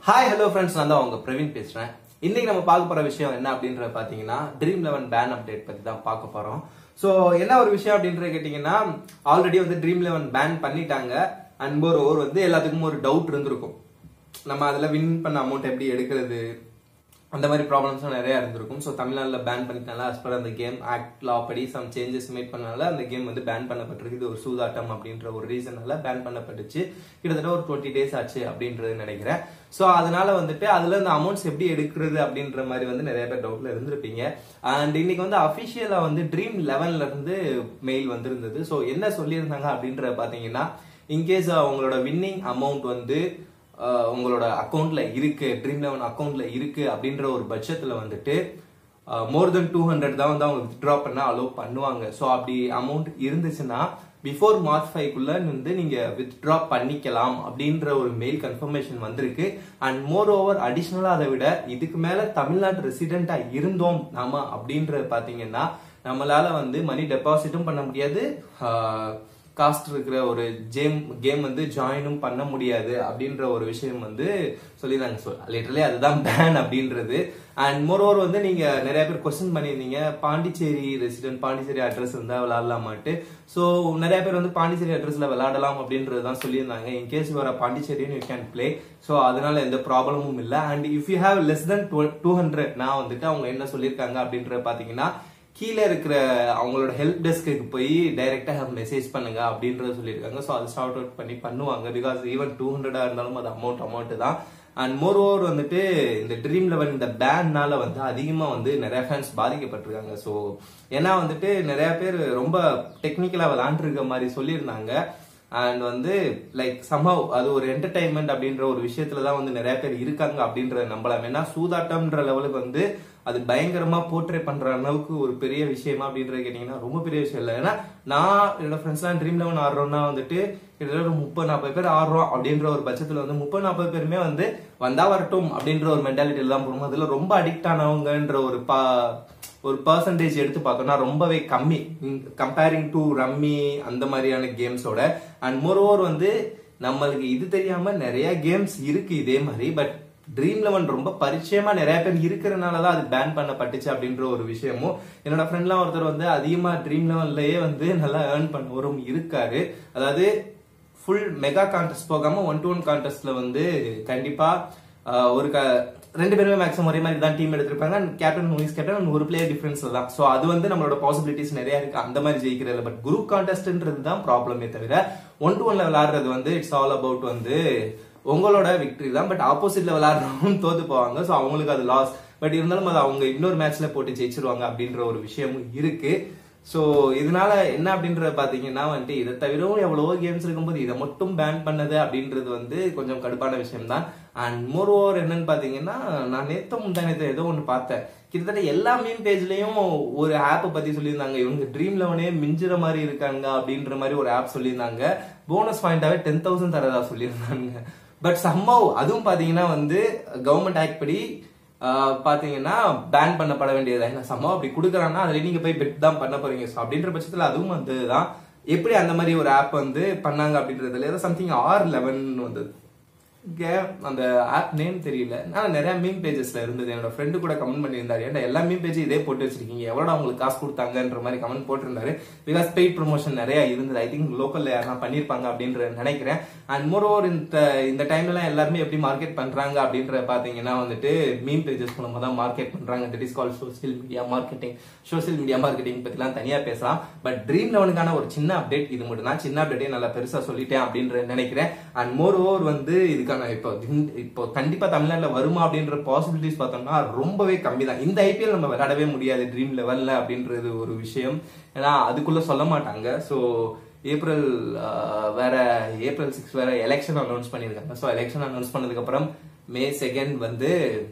hi hello friends நான் தான் உங்க பிரவீன் பேசுறேன் இன்னைக்கு நம்ம பார்க்க போற விஷயம் என்ன அப்படின்றத பாத்தீங்கன்னா ட்ரீம் லெவன் பேன் அப்டேட் பத்தி தான் பார்க்க போறோம் ஸோ என்ன ஒரு விஷயம் அப்படின்றத கேட்டீங்கன்னா ஆல்ரெடி வந்து ட்ரீம் லெவன் பேன் பண்ணிட்டாங்க அண்ட் மோர் ஓவர் வந்து எல்லாத்துக்கும் ஒரு டவுட் இருந்திருக்கும் நம்ம அதில் வின் பண்ண அமௌண்ட் எப்படி எடுக்கிறது அந்த மாதிரி ப்ராப்ளம்ஸும் நிறைய இருந்திருக்கும் ஸோ தமிழ்நாட்டில் பேன் பண்ணிட்டால as per அந்த கேம் ஆக்ட் லா படி சம் சேஞ்சஸ் மேட் பண்ணனால அந்த கேம் வந்து பேன் பண்ணப்பட்டிருக்கு இது ஒரு சூதாட்டம் அப்படின்ற ஒரு ரீசனால பேன் பண்ணப்பட்டுச்சு கிட்டத்தட்ட ஒரு டுவெண்ட்டி டேஸ் ஆச்சு அப்படின்றது நினைக்கிறேன் ஸோ அதனால வந்துட்டு அதுல இந்த அமௌண்ட்ஸ் எப்படி எடுக்கிறது அப்படின்ற மாதிரி வந்து நிறைய பேர் டவுட்ல இருந்திருப்பீங்க அண்ட் இன்னைக்கு வந்து அஃபிஷியலா வந்து ட்ரீம் லெவன்ல இருந்து மெயில் வந்திருந்தது ஸோ என்ன சொல்லியிருந்தாங்க அப்படின்றத பாத்தீங்கன்னா இன்கேஸ் அவங்களோட வின்னிங் அமௌண்ட் வந்து அஹ் உங்களோட அக்கௌண்ட்ல இருக்கு ட்ரீம் லெவன் அக்கௌண்ட்ல இருக்கு அப்படின்ற ஒரு பட்சத்துல வந்துட்டு மோர் தென் டூ ஹண்ட்ரட் தான் வந்து அவங்க வித்ட்ரா பண்ண அலோவ் பண்ணுவாங்க ஸோ அப்படி அமௌண்ட் இருந்துச்சுன்னா பிஃபோர் மார்ச் ஃபைவ்க்குள்ள வந்து நீங்க வித்ட்ரா பண்ணிக்கலாம் அப்படின்ற ஒரு மெயில் கன்ஃபர்மேஷன் வந்திருக்கு அண்ட் மோர் ஓவர் அடிஷ்னலா அதை விட இதுக்கு மேல தமிழ்நாட்டு ரெசிடென்டா இருந்தோம் நாம அப்படின்றது பாத்தீங்கன்னா நம்மளால வந்து மணி டெபாசிட்டும் பண்ண முடியாது ஆஹ் காஸ்ட் இருக்கிற ஒரு ஜேம் கேம் வந்து ஜாயினும் பண்ண முடியாது அப்படின்ற ஒரு விஷயம் வந்து சொல்லியிருந்தாங்க ஸோ லிட்டரலி அதுதான் பேன் அப்படின்றது அண்ட் மோரோவர் வந்து நீங்க நிறைய பேர் கொஸ்டின் பண்ணியிருந்தீங்க பாண்டிச்சேரி ரெசிடென்ட் பாண்டிச்சேரி அட்ரஸ் இருந்தா விளாடலாமாட்டு ஸோ நிறைய பேர் வந்து பாண்டிச்சேரி அட்ரஸ்ல விளாடலாம் அப்படின்றது தான் சொல்லியிருந்தாங்க இன்கேஸ் வர பாண்டிச்சேரியும் யூ கேன் பிளே ஸோ அதனால எந்த ப்ராப்ளமும் இல்லை and if you have less then two hundred நான் வந்துட்டு அவங்க என்ன சொல்லியிருக்காங்க அப்படின்றத பாத்தீங்கன்னா கீழே இருக்கிற அவங்களோட ஹெல்ப் டெஸ்க்கு போய் டைரக்டா மெசேஜ் பண்ணுங்க அப்படின்றத சொல்லியிருக்காங்க ஸோ அதை ஷார்ட் அவுட் பண்ணி பண்ணுவாங்க பிகாஸ் ஈவன் டூ ஹண்ட்ரடா இருந்தாலும் அது அமௌண்ட் அமௌண்ட் தான் அண்ட் மோர் ஓவர் வந்துட்டு இந்த ட்ரீம் லெவன் இந்த பேன்னால வந்து அதிகமா வந்து நிறைய ஃபேன்ஸ் பாதிக்கப்பட்டிருக்காங்க ஸோ ஏன்னா வந்துட்டு நிறைய பேர் ரொம்ப டெக்னிக்கலா விளாண்டுருக்க மாதிரி சொல்லியிருந்தாங்க அண்ட் வந்து லைக் சம்ஹவ் அது ஒரு என்டர்டைன்மெண்ட் அப்படின்ற ஒரு விஷயத்துல தான் வந்து நிறைய பேர் இருக்காங்க அப்படின்றத நம்பலாம் ஏன்னா சூதாட்டம்ன்ற லெவலுக்கு வந்து அது பயங்கரமா போர்ட்ரே பண்ற அளவுக்கு ஒரு பெரிய விஷயமா அப்படின்றத கேட்டீங்கன்னா ரொம்ப பெரிய விஷயம் இல்லை ஏன்னா நான் என்னோட ஃப்ரெண்ட்ஸ்லாம் ட்ரீம் லெவன் ஆடுறோம்னா வந்துட்டு கிட்டத்தட்ட ஒரு முப்பது நாற்பது பேர் ஆடுறோம் அப்படின்ற ஒரு பட்சத்துல வந்து முப்பது நாற்பது பேருமே வந்து வந்தா வரட்டும் அப்படின்ற ஒரு மென்டாலிட்டியில தான் போகணும் அதுல ரொம்ப அடிக்ட் ஆனவங்கன்ற ஒரு பா ஒரு பர்சன்டேஜ் எடுத்து பார்த்தோம்னா ரொம்பவே கம்மி கம்பேரிங் டு ரம்மி அந்த மாதிரியான கேம்ஸோட அண்ட் மோர் ஓவர் வந்து நம்மளுக்கு இது தெரியாம நிறைய கேம்ஸ் இருக்கு இதே மாதிரி பட் ட்ரீம் லெவன் ரொம்ப பரிச்சயமா நிறைய பேர் இருக்கிறனால தான் அது பேன் பண்ணப்பட்டுச்சு அப்படின்ற ஒரு விஷயமும் என்னோட ஃப்ரெண்ட்லாம் ஒருத்தர் வந்து அதிகமா ட்ரீம் லெவன்லயே வந்து நல்லா ஏர்ன் பண்ணவரும் இருக்காரு அதாவது ஃபுல் மெகா கான்டெஸ்ட் போகாம ஒன் டு ஒன் கான்டெஸ்ட்ல வந்து கண்டிப்பா ஆஹ், ஒரு க ரெண்டு பேருமே மேக்ஸிமம் ஒரே மாதிரி தான் டீம் எடுத்திருப்பாங்க கேப்டன் மூவிஸ் கேப்டன் ஒரு பிளேயர் டிஃபரன்ஸ் தான் ஸோ அது வந்து நம்மளோட பாசிபிலிட்டிஸ் நிறைய இருக்கு அந்த மாதிரி ஜெயிக்கிறது பட் குரூப் கான்டெஸ்ட்ன்றது தான் ப்ராப்ளமே தவிர ஒன் டு ஒன்ல விளையாடுறது வந்து இட்ஸ் ஆல் அபவுட் வந்து உங்களோட விக்டரி தான் பட் ஆப்போசிட்ல விளையாடுறவங்க தோத்து போவாங்க ஸோ அவங்களுக்கு அது லாஸ் பட் இருந்தாலும் அது அவங்க இன்னொரு மேட்ச்ல போட்டு ஜெயிச்சிருவாங்க அப்படின்ற ஒரு விஷயமும் இருக்கு ஸோ இதனால என்ன அப்படின்றத பாத்தீங்கன்னா வந்துட்டு இதை தவிரவும் எவ்வளவோ கேம்ஸ் இருக்கும்போது இதை மட்டும் பேன் பண்ணது அப்படின்றது வந்து கொஞ்சம் கடுப்பான விஷயம் தான் அண்ட் மோர் ஓவர் என்னன்னு பாத்தீங்கன்னா நான் நேத்த முந்தானத்தை ஏதோ ஒன்று பார்த்தேன் கிட்டத்தட்ட எல்லா மீன் பேஜ்லயும் ஒரு ஆப்பை பத்தி சொல்லியிருந்தாங்க இவங்க ட்ரீம் லெவனே மிஞ்சுற மாதிரி இருக்காங்க அப்படின்ற மாதிரி ஒரு ஆப் சொல்லியிருந்தாங்க போனஸ் பாயிண்டாவே டென் தௌசண்ட் தரதா சொல்லியிருந்தாங்க பட் சம்மவ் அதுவும் பாத்தீங்கன்னா வந்து கவர்மெண்ட் ஆக்ட் படி ஆஹ் பாத்தீங்கன்னா பேன் பண்ணப்பட வேண்டியது ஏன்னா சம்மவ் அப்படி கொடுக்குறாங்கன்னா அதுல நீங்க போய் பெட் தான் பண்ண போறீங்க ஸோ அப்படின்ற பட்சத்துல அதுவும் வந்துதான் எப்படி அந்த மாதிரி ஒரு ஆப் வந்து பண்ணாங்க அப்படின்றதுல ஏதோ சம்திங் ஆர் லெவன் வந்தது இங்க அந்த ஆப் நேம் தெரியல நான் நிறைய மீன் பேஜஸ்ல இருந்தது என்னோட ஃப்ரெண்டு கூட கமெண்ட் பண்ணியிருந்தாரு ஏன்டா எல்லா மீன் பேஜ் இதே போட்டு வச்சிருக்கீங்க எவ்வளோ அவங்களுக்கு காசு கொடுத்தாங்கன்ற மாதிரி கமெண்ட் போட்டிருந்தாரு பிகாஸ் பெய்ட் ப்ரொமோஷன் நிறைய இருந்தது ஐ திங்க் லோக்கல்ல யாரா பண்ணியிருப்பாங்க அப்படின்ற நினைக்கிறேன் அண்ட் மோர் ஓவர் இந்த இந்த டைம்ல எல்லாருமே எப்படி மார்க்கெட் பண்றாங்க அப்படின்ற பாத்தீங்கன்னா வந்துட்டு மீன் பேஜஸ் மூலமா தான் மார்க்கெட் பண்றாங்க that is call social media marketing social media marketing பத்திலாம் தனியா பேசலாம் பட் ட்ரீம் லெவனுக்கான ஒரு சின்ன அப்டேட் இது மட்டும் தான் சின்ன அப்டேட்டே நல்லா பெருசா சொல்லிட்டேன் அப்படின்ற நினைக்கிறேன் அண்ட் மோர் ஓவர் வந்து இதுக்கான இப்போ இந்த- இப்போ கண்டிப்பா தமிழ்நாட்டுல வருமா அப்படின்ற பாசிபிலிட்டிஸ் பார்த்தோம்னா ரொம்பவே கம்மி தான் இந்த ஐபிஎல் நம்ம விளையாடவே முடியாது ட்ரீம் லெவல்ல அப்படின்றது ஒரு விஷயம் ஏன்னா அதுக்குள்ள சொல்ல மாட்டாங்க ஸோ ஏப்ரல் ஆஹ், வேற ஏப்ரல் சிக்ஸ் வேற எலெக்ஷன் அனௌன்ஸ் பண்ணியிருக்காங்க ஸோ எலெக்ஷன் அனௌன்ஸ் பண்ணதுக்கு அப்புறம் மே செகண்ட் வந்து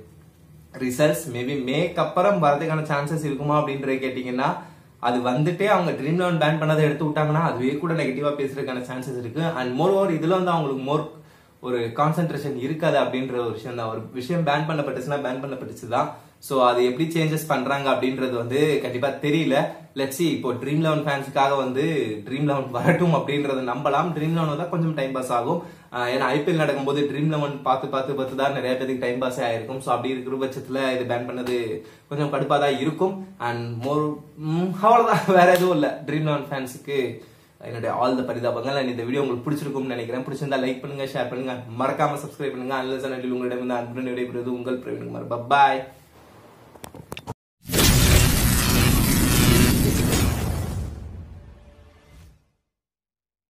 ரிசல்ட்ஸ் மேபி மேக்கு அப்புறம் வரதுக்கான சான்சஸ் இருக்குமா அப்படின்றத கேட்டீங்கன்னா அது வந்துட்டே அவங்க ட்ரீம் லெவன் பேன் பண்ணதை எடுத்து விட்டாங்கன்னா அதுவே கூட நெகட்டிவா பேசுறதுக்கான சான்சஸ் இருக்கு அண்ட் மோர் ஓவர் இதுல வந்து அவங்களுக்கு மோர் ஒரு கான்சென்ட்ரேஷன் இருக்காது அப்படின்ற ஒரு விஷயம் தான் ஒரு விஷயம் பேன் பண்ணப்பட்டுச்சுன்னா பேன் பண்ணப்பட்டுச்சு தான் சோ அது எப்படி சேஞ்சஸ் பண்றாங்க அப்படின்றது வந்து கண்டிப்பா தெரியல லெட்ஸி இப்போ ட்ரீம் லெவன் ஃபேன்ஸுக்காக வந்து ட்ரீம் லெவன் வரட்டும் அப்படின்றத நம்பலாம் ட்ரீம் லெவன் தான் கொஞ்சம் டைம் பாஸ் ஆகும் ஆஹ் ஏன்னா ஐபிஎல் நடக்கும்போது ட்ரீம் லெவன் பார்த்து பார்த்து பார்த்து தான் நிறைய பேருக்கு டைம் பாஸ் ஆயிருக்கும் ஸோ அப்படி இருக்கிற பட்சத்துல இது பேன் பண்ணது கொஞ்சம் கடுப்பா தான் இருக்கும் அண்ட் மோர் அவ்வளவுதான் வேற எதுவும் இல்ல ட்ரீம் லெவன் ஃபேன்ஸுக்கு என்னுடைய ஆல் த பரிதாபங்கள் and இந்த வீடியோ உங்களுக்கு பிடிச்சிருக்கும்னு நினைக்கிறேன் பிடிச்சிருந்தா லைக் பண்ணுங்க ஷேர் பண்ணுங்க மறக்காம சப்ஸ்கிரைப் பண்ணுங்க அன்லஸ் உங்களிடம் இந்த அன்புடன் விடைபெறுவது உங்கள் பிரவீன் குமார் பாய்